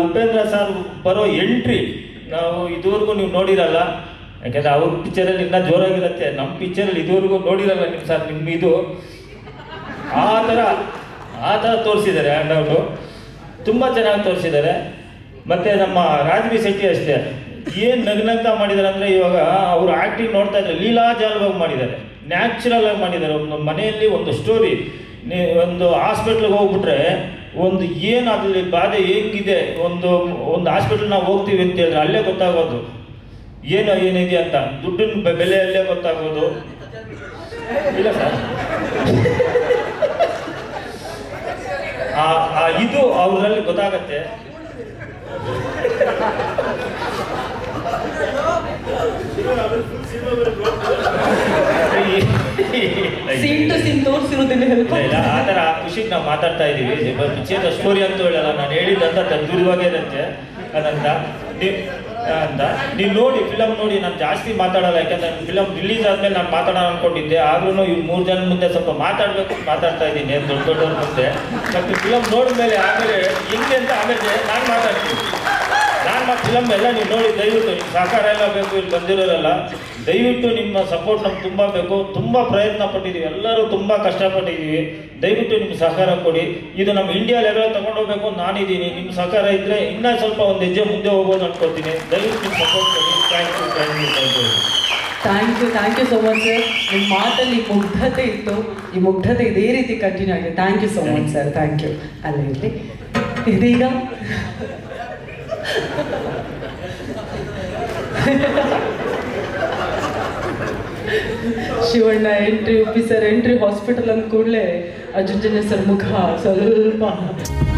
Upendra sir ಬರೋ entry ನಾವು ಇದುವರೆಗೂ ನೀವು ನೋಡಿರಲ್ಲ ಯಾಕಂದ್ರೆ ಅವ್ರ ಪಿಕ್ಚರಲ್ಲಿ ಇನ್ನೂ ಜೋರಾಗಿರುತ್ತೆ ನಮ್ಮ ಪಿಕ್ಚರಲ್ಲಿ ಇದುವರೆಗೂ ನೋಡಿರಲ್ಲ ನಿಮ್ಮ ಸರ್ ನಿಮ್ಮ ಇದು ಆ ಥರ ಆ ಥರ ತೋರಿಸಿದ್ದಾರೆ ಹ್ಯಾಂಡ್ ಔಟು ತುಂಬ ಚೆನ್ನಾಗಿ ತೋರಿಸಿದ್ದಾರೆ ಮತ್ತು ನಮ್ಮ ರಾಜ್ಬಿ ಶೆಟ್ಟಿ ಅಷ್ಟೇ ಏನು ನಗ್ನಗ್ತಾ ಮಾಡಿದ್ದಾರೆ ಅಂದರೆ ಇವಾಗ ಅವರು ಆ್ಯಕ್ಟಿಂಗ್ ನೋಡ್ತಾ ಇದ್ದಾರೆ ಲೀಲಾಜಾಲವಾಗಿ ಮಾಡಿದ್ದಾರೆ ನ್ಯಾಚುರಲ್ ಆಗಿ ಮಾಡಿದ್ದಾರೆ ಒಂದು ಮನೆಯಲ್ಲಿ ಒಂದು ಸ್ಟೋರಿ ಒಂದು ಹಾಸ್ಪಿಟ್ಲಿಗೆ ಹೋಗ್ಬಿಟ್ರೆ ಒಂದು ಏನು ಅದರಲ್ಲಿ ಬಾಧೆ ಹೆಂಗಿದೆ ಒಂದು ಒಂದು ಹಾಸ್ಪಿಟ್ಲ್ ನಾವು ಹೋಗ್ತೀವಿ ಅಂತ ಹೇಳಿದ್ರೆ ಅಲ್ಲೇ ಗೊತ್ತಾಗೋದು ಏನು ಏನಿದೆ ಅಂತ ದುಡ್ಡಿನ ಬೆ- ಬೆಲೆ ಅಲ್ಲೇ ಗೊತ್ತಾಗೋದು ಇಲ್ಲ ಸರ್ ಆ ಆ ಇದು ಅವರಲ್ಲಿ ಗೊತ್ತಾಗತ್ತೆ ಸೀನ್ ಟು ಸೀನ್ ತೋರಿಸಿರೋದನ್ನ ಇಲ್ಲ ಹೇಳ್ಕೊಂಡು ಇಲ್ಲ ಆ ಥರ ಆ ಖುಷಿಗೆ ನಾವು ಮಾತಾಡ್ತಾ ಇದ್ದೀವಿ ಪಿಕ್ಚರ್ ಸ್ಟೋರಿ ಅಂತ ಹೇಳಲ್ಲ ನಾನು ಹೇಳಿದ್ದಂತ ತದ್ವಿರುವಾಗೇ ಇರುತ್ತೆ ಅದಂತ ನೀವು ಅಂತ ನೀವು ನೋಡಿ ಫಿಲಮ್ ನೋಡಿ ನಾನು ಜಾಸ್ತಿ ಮಾತಾಡಲ್ಲ ಯಾಕಂದ್ರೆ ಫಿಲಮ್ ರಿಲೀಸ್ ಆದ್ಮೇಲೆ ನಾನು ಮಾತಾಡೋಣ ಅನ್ಕೊಂಡಿದ್ದೆ ಆದ್ರೂ ಈ ಮೂರು ಜನ ಮುಂದೆ ಸ್ವಲ್ಪ ಮಾತಾಡ್ಬೇಕು ಅಂತ ಮಾತಾಡ್ತಾ ಇದ್ದೀನಿ ದೊಡ್ಡ ದೊಡ್ಡವ್ರ ಮುಂದೆ ಮತ್ತು ಫಿಲಮ್ ನೋಡಿದ್ಮೇಲೆ ಆಮೇಲೆ ಹಿಂಗೆ ಅಂತ ಆಮೇಲೆ ನಾನು ಮಾತಾಡ್ತೀನಿ ನಾನು ಮತ್ತೆ ಫಿಲಮ್ ಎಲ್ಲ ನೀವು ನೋಡಿ ದಯವಿಟ್ಟು ನಿಮ್ಮ ಸಹಕಾರ ಎಲ್ಲ ಬೇಕು ಇಲ್ಲಿ ಬಂದಿರೋರೆಲ್ಲ ದಯವಿಟ್ಟು ನಿಮ್ಮ ಸಪೋರ್ಟ್ ನಮ್ಗೆ ತುಂಬ ಬೇಕು ತುಂಬ ಪ್ರಯತ್ನ ಪಟ್ಟಿದ್ದೀವಿ ಎಲ್ಲರೂ ತುಂಬ ಕಷ್ಟಪಟ್ಟಿದ್ದೀವಿ ದಯವಿಟ್ಟು ನಿಮ್ಮ ಸಹಕಾರ ಕೊಡಿ ಇದು ನಮ್ಮ ಇಂಡಿಯಾ ಲೆವೆಲ್ ತಗೊಂಡೋಗ್ಬೇಕು ಅಂತ ನಾನಿದ್ದೀನಿ ನಿಮ್ಮ ಸಹಕಾರ ಇದ್ದರೆ ಇನ್ನೂ ಸ್ವಲ್ಪ ಒಂದು ಹೆಜ್ಜೆ ಮುಂದೆ ಹೋಗ್ಬೋದು ಅನ್ಕೊಳ್ತೀನಿ ದಯವಿಟ್ಟು ನಿಮ್ಮ ಸಪೋರ್ಟ್ ಕೊಡಿ thank you thank you thank you thank you thank you so much sir ನಿಮ್ಮ ಮಾತಲ್ಲಿ ಮುಗ್ಧತೆ ಇತ್ತು ಈ ಮುಗ್ಧತೆ ಇದೇ ರೀತಿ ಕಂಟಿನ್ಯೂ ಆಗಿದೆ thank you so much sir thank you ಅಲ್ಲೇ ಇರಲಿ ಇದೀಗ Shivanna entry Uppi sir entry hospital ಅಂದ ಕೂಡಲೇ ಅರ್ಜುನ್ ಜನ್ಯ ಸರ್ ಮುಖ ಸ್ವಲ್ಪ